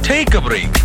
take A break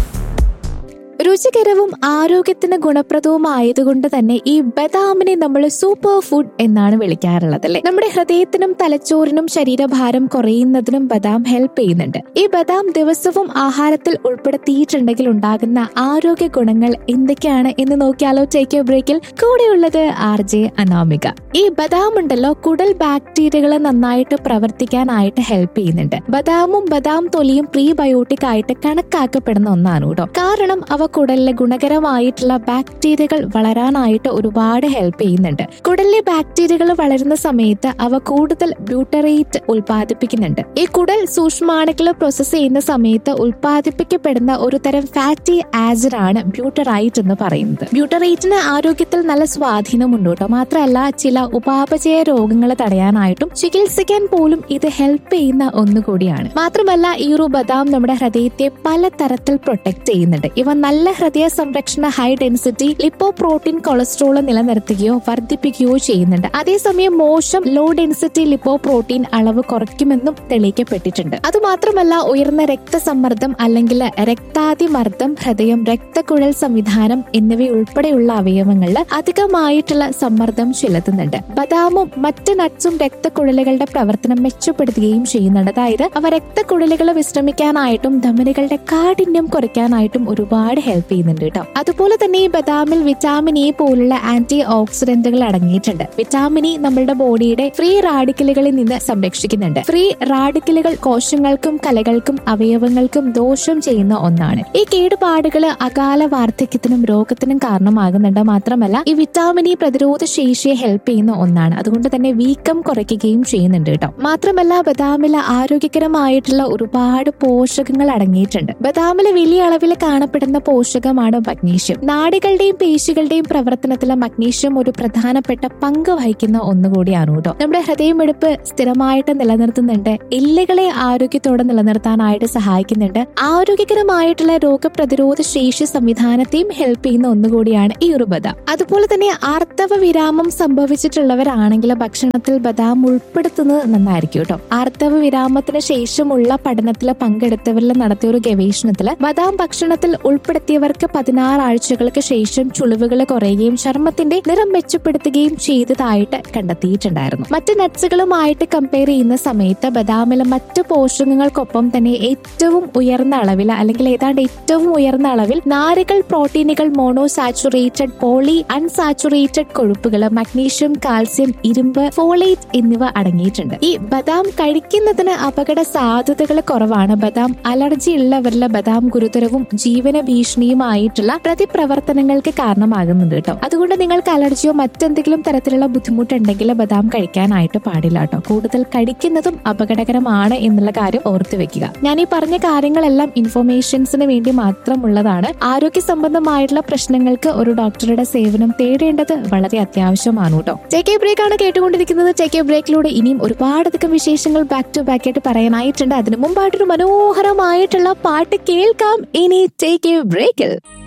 രുചികരവും ആരോഗ്യത്തിന് ഗുണപ്രദവുമായതുകൊണ്ട് തന്നെ ഈ ബദാമിനെ നമ്മൾ സൂപ്പർ ഫുഡ് എന്നാണ് വിളിക്കാറുള്ളത് അല്ലെ നമ്മുടെ ഹൃദയത്തിനും തലച്ചോറിനും ശരീരഭാരം കുറയുന്നതിനും ബദാം ഹെൽപ്പ് ചെയ്യുന്നുണ്ട് ഈ ബദാം ദിവസവും ആഹാരത്തിൽ ഉൾപ്പെടുത്തിയിട്ടുണ്ടെങ്കിൽ ഉണ്ടാകുന്ന ആരോഗ്യ ഗുണങ്ങൾ എന്തൊക്കെയാണ് എന്ന് നോക്കിയാലോ ടേക്ക് എ ബ്രേക്കിൽ കൂടെയുള്ളത് ആർ ജെ അനാമിക ഈ ബദാം ഉണ്ടല്ലോ കുടൽ ബാക്ടീരിയകളെ നന്നായിട്ട് പ്രവർത്തിക്കാനായിട്ട് ഹെൽപ്പ് ചെയ്യുന്നുണ്ട് ബദാമും ബദാം തൊലിയും പ്രീബയോട്ടിക് ആയിട്ട് കണക്കാക്കപ്പെടുന്ന ഒന്നാണ് കേട്ടോ കാരണം അവ കുടലിലെ ഗുണകരമായിട്ടുള്ള ബാക്ടീരിയകൾ വളരാനായിട്ട് ഒരുപാട് ഹെൽപ്പ് ചെയ്യുന്നുണ്ട് കുടലിലെ ബാക്ടീരിയകൾ വളരുന്ന സമയത്ത് അവ കൂടുതൽ ബ്യൂട്ടറേറ്റ് ഉൽപ്പാദിപ്പിക്കുന്നുണ്ട് ഈ കുടൽ സൂക്ഷ്മാണുക്കൾ പ്രോസസ് ചെയ്യുന്ന സമയത്ത് ഉൽപ്പാദിപ്പിക്കപ്പെടുന്ന ഒരു തരം ഫാറ്റി ആസിഡ് ആണ് ബ്യൂട്ടറൈറ്റ് എന്ന് പറയുന്നത് ബ്യൂട്ടറേറ്റിന് ആരോഗ്യത്തിൽ നല്ല സ്വാധീനമുണ്ട് കേട്ടോ മാത്രമല്ല ചില ഉപാപചയ രോഗങ്ങൾ തടയാനായിട്ടും ചികിത്സിക്കാൻ പോലും ഇത് ഹെൽപ്പ് ചെയ്യുന്ന ഒന്നുകൂടിയാണ് മാത്രമല്ല ഈ ഒരു ബദാം നമ്മുടെ ഹൃദയത്തെ പലതരത്തിൽ പ്രൊട്ടക്ട് ചെയ്യുന്നുണ്ട് ഇവ നല്ല ഹൃദയ സംരക്ഷണ high density lipo protein cholesterol നിലനിർത്തുകയോ വർദ്ധിപ്പിക്കുകയോ ചെയ്യുന്നുണ്ട് അതേസമയം മോശം ലോ ഡെൻസിറ്റി ലിപ്പോ പ്രോട്ടീൻ അളവ് കുറയ്ക്കുമെന്നും തെളിയിക്കപ്പെട്ടിട്ടുണ്ട് അതുമാത്രമല്ല ഉയർന്ന രക്തസമ്മർദ്ദം അല്ലെങ്കിൽ രക്താതിമർദ്ദം ഹൃദയം രക്തക്കുഴൽ സംവിധാനം എന്നിവയുൾപ്പെടെയുള്ള അവയവങ്ങളിൽ അധികമായിട്ടുള്ള സമ്മർദ്ദം ചെലുത്തുന്നുണ്ട് ബദാമും മറ്റ് നട്ട്സും രക്തക്കുഴലുകളുടെ പ്രവർത്തനം മെച്ചപ്പെടുത്തുകയും ചെയ്യുന്നുണ്ട് അതായത് അവ രക്തക്കുഴലുകൾ വിശ്രമിക്കാനായിട്ടും ധമനികളുടെ കാഠിന്യം കുറയ്ക്കാനായിട്ടും ഒരുപാട് ഹെൽപ്പ് ചെയ്യുന്നുണ്ട് കേട്ടോ അതുപോലെ തന്നെ ഈ ബദാമിൽ വിറ്റാമിൻ എ പോലുള്ള ആന്റി ഓക്സിഡന്റുകൾ അടങ്ങിയിട്ടുണ്ട് വിറ്റാമിൻ ഇ നമ്മുടെ ബോഡിയുടെ ഫ്രീ റാഡിക്കലുകളിൽ നിന്ന് സംരക്ഷിക്കുന്നുണ്ട് ഫ്രീ റാഡിക്കലുകൾ കോശങ്ങൾക്കും കലകൾക്കും അവയവങ്ങൾക്കും ദോഷം ചെയ്യുന്ന ഒന്നാണ് ഈ കേടുപാടുകൾ അകാല വാർദ്ധക്യത്തിനും രോഗത്തിനും കാരണമാകുന്നുണ്ട് മാത്രമല്ല ഈ വിറ്റാമിൻ ഇ പ്രതിരോധ ശേഷിയെ ഹെൽപ്പ് ചെയ്യുന്ന ഒന്നാണ് അതുകൊണ്ട് തന്നെ വീക്കം കുറയ്ക്കുകയും ചെയ്യുന്നുണ്ട് കേട്ടോ മാത്രമല്ല ബദാമിൽ ആരോഗ്യകരമായിട്ടുള്ള ഒരുപാട് പോഷകങ്ങൾ അടങ്ങിയിട്ടുണ്ട് ബദാമിൽ വലിയ അളവിൽ കാണപ്പെടുന്ന പോഷകമാണ് മഗ്നീഷ്യം നാടികളുടെയും പേശികളുടെയും പ്രവർത്തനത്തിൽ മഗ്നീഷ്യം ഒരു പ്രധാനപ്പെട്ട പങ്ക് വഹിക്കുന്ന ഒന്നുകൂടിയാണ് കേട്ടോ നമ്മുടെ ഹൃദയമെടുപ്പ് സ്ഥിരമായിട്ട് നിലനിർത്തുന്നുണ്ട് എല്ലുകളെ ആരോഗ്യത്തോടെ നിലനിർത്താനായിട്ട് സഹായിക്കുന്നുണ്ട് ആരോഗ്യകരമായിട്ടുള്ള രോഗപ്രതിരോധ ശേഷി സംവിധാനത്തെയും ഹെൽപ്പ് ചെയ്യുന്ന ഒന്നുകൂടിയാണ് ഈ ഒരു ബദാം അതുപോലെ തന്നെ ആർത്തവ വിരാമം സംഭവിച്ചിട്ടുള്ളവരാണെങ്കിൽ ഭക്ഷണത്തിൽ ബദാം ഉൾപ്പെടുത്തുന്നത് നന്നായിരിക്കും കേട്ടോ ആർത്തവ വിരാമത്തിന് ശേഷമുള്ള പഠനത്തിൽ പങ്കെടുത്തവരിൽ നടത്തിയ ഒരു ഗവേഷണത്തിൽ ബദാം ഭക്ഷണത്തിൽ ഉൾപ്പെടുത്തിയവർക്ക് പതിനാറ് ആഴ്ചകൾക്ക് ശേഷം ചുളിവുകൾ കുറയുകയും ചർമ്മത്തിന്റെ നിറം മെച്ചപ്പെടുത്തുകയും ചെയ്തതായിട്ട് കണ്ടെത്തിയിട്ടുണ്ടായിരുന്നു മറ്റ് നട്സുകളുമായിട്ട് കമ്പയർ ചെയ്യുന്ന സമയത്ത് ബദാമിലെ മറ്റ് പോഷകങ്ങൾക്കൊപ്പം തന്നെ ഏറ്റവും ഉയർന്ന അളവിൽ അല്ലെങ്കിൽ ഏതാണ്ട് ഏറ്റവും ഉയർന്ന അളവിൽ നാരുകൾ പ്രോട്ടീനുകൾ മോണോസാച്ചുറേറ്റഡ് പോളി അൺസാച്ചുറേറ്റഡ് കൊഴുപ്പുകൾ മഗ്നീഷ്യം കാൽസ്യം ഇരുമ്പ് ഫോളേറ്റ് എന്നിവ അടങ്ങിയിട്ടുണ്ട് ഈ ബദാം കഴിക്കുന്നതിന് അപകട സാധ്യതകൾ കുറവാണ് ബദാം അലർജി ഉള്ളവരിലെ ബദാം ഗുരുതരവും ജീവന ഭീഷണിയുമായിട്ടുള്ള പ്രതിപ്രവർത്തനങ്ങൾക്ക് കാരണമാകുന്നുണ്ട് കേട്ടോ അതുകൊണ്ട് നിങ്ങൾക്ക് അലർജിയോ മറ്റെന്തെങ്കിലും തരത്തിലുള്ള ബുദ്ധിമുട്ടുണ്ടെങ്കിൽ ബദാം കഴിക്കാനായിട്ട് പാടില്ല കേട്ടോ കൂടുതൽ കഴിക്കുന്നതും അപകടകരമാണ് എന്നുള്ള കാര്യം ഓർത്തു വെക്കുക ഞാൻ ഈ പറഞ്ഞ കാര്യങ്ങളെല്ലാം ഇൻഫർമേഷൻസിന് വേണ്ടി മാത്രമുള്ളതാണ് ആരോഗ്യ സംബന്ധമായിട്ടുള്ള പ്രശ്നങ്ങൾക്ക് ഒരു ഡോക്ടറുടെ സേവനം തേടേണ്ടത് വളരെ അത്യാവശ്യമാണ് കേട്ടോ ടേക്ക് എ ബ്രേക്ക് ആണ് കേട്ടുകൊണ്ടിരിക്കുന്നത് ടേക്ക് എ ബ്രേക്കിലൂടെ ഇനിയും ഒരുപാടധികം വിശേഷങ്ങൾ ബാക്ക് ടു ബാക്ക് ആയിട്ട് പറയാനായിട്ടുണ്ട് അതിനു മുമ്പായിട്ടൊരു മനോഹരമായിട്ടുള്ള പാട്ട് കേൾക്കാം ഇനി ടേക്ക് എ ബ്രേക്കിൽ